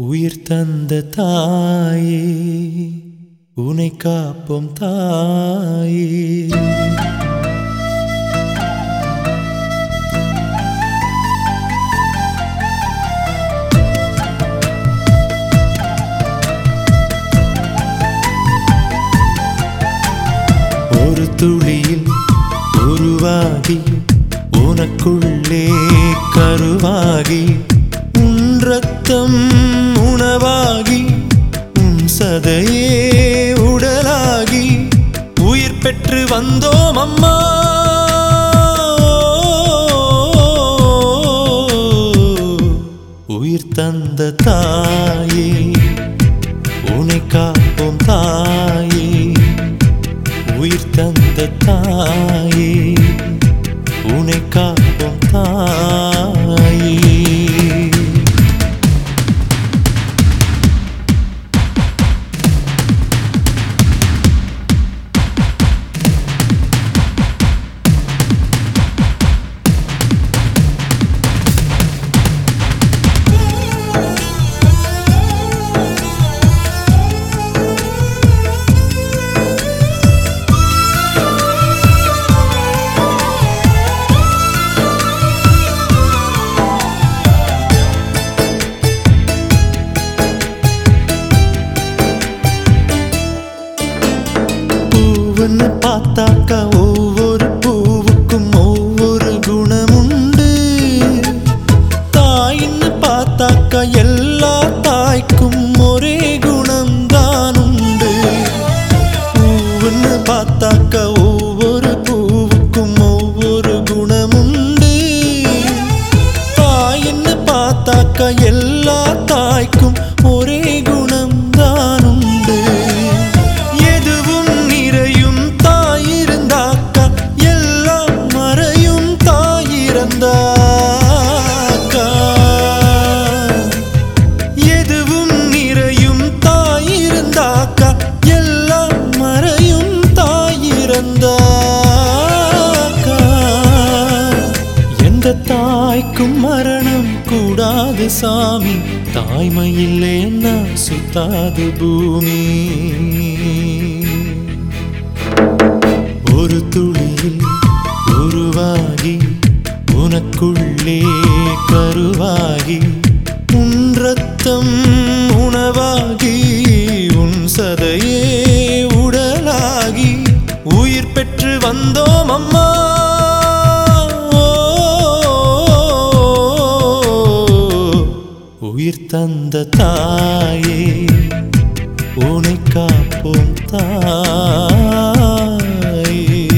உயிர் தந்த தாயே உனை காப்போம் தாயே ஒரு துளியில் உருவாகி உனக்குள்ளே கருவாகி உன் ரத்தம் உணவாகி உன் சதையே உடலாகி உயிர் பெற்று வந்தோம் அம்மா உயிர் தந்த தாயே உனை காப்போம் தாயே உயிர் தந்த தாயே உனை காப்போம் தாயே பூவுன்னு பார்த்தாக்கா ஒவ்வொரு பூவுக்கும் ஒவ்வொரு குணமுண்டு தாயின்னு பார்த்தாக்கா எல்லா தாய்க்கும் ஒரே குணம்தான் உண்டு பூவுன்னு பார்த்தாக்கா ஒவ்வொரு பூவுக்கும் ஒவ்வொரு குணமுண்டு தாயின்னு பார்த்தாக்கா எல்லா தாய்க்கும் ஒரே குணம்தான் உண்டு எதுவும் நிறையும் தாயிருந்தாக்கா எல்லாம் மறையும் தாயிரந்தாக்கா எதுவும் நிறையும் தாயிருந்தாக்கா எல்லாம் மறையும் தாயிரந்தாக்கா எந்த தாய்க்கும் மரணம் கூடாது சாமி தாய்மை இல்லைன்னா சுத்தாது பூமி ஒரு துளியில் உருவாகி உனக்குள்ளே கருவாகி உன் ரத்தம் உணவாகி உன் சதையே உடலாகி உயிர் பெற்று வந்தோம் அம்மா உயிர் தந்த தாயே உனை காப்போம் தாயே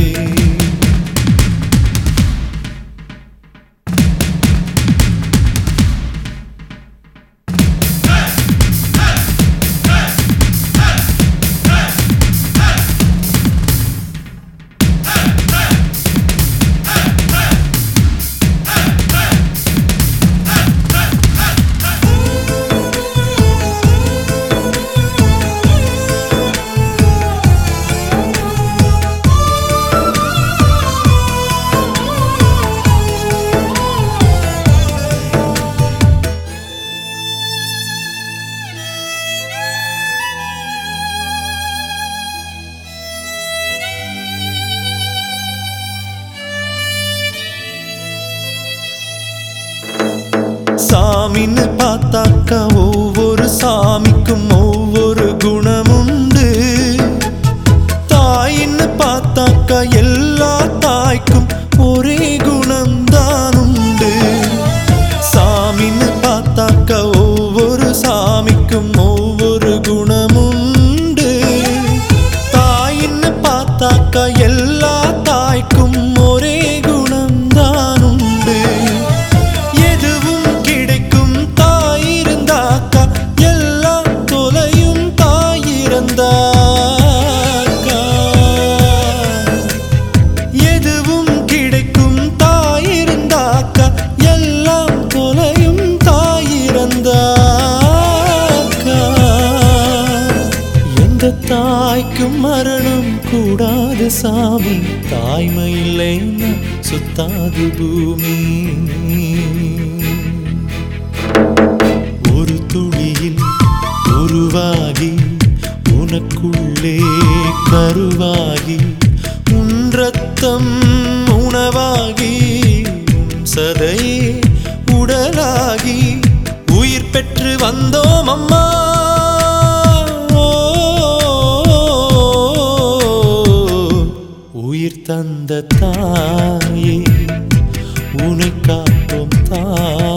சாமின்னு பார்த்தாக்கா ஒவ்வொரு சாமிக்கும் ஒவ்வொரு குணமுண்டு தாயின்னு பார்த்தாக்கா எல்லா தாய்க்கும் ஒரே குணம்தான் உண்டு சாமின்னு பார்த்தாக்கா ஒவ்வொரு சாமிக்கும் ஒவ்வொரு குணமுண்டு தாயின்னு பார்த்தாக்கா எல்லா தாய்க்கும் ஒரே குணம்தான் உண்டு எதுவும் கிடைக்கும் தாயிருந்தாக்கா எல்லாம் தொலையும் தாயிருந்தாக்கா எதுவும் கிடைக்கும் தாயிருந்தாக்கா எல்லாம் தொலையும் தாயிருந்தாக்கா எந்த தாய்க்கும் மரணம் கூடாது சாமி தாய்மை இல்லைன்னா சுத்தாது பூமி ஒரு துளியில் காப்போம் அம்மா உயிர் தந்த தாயே உனை காப்போம் தாயே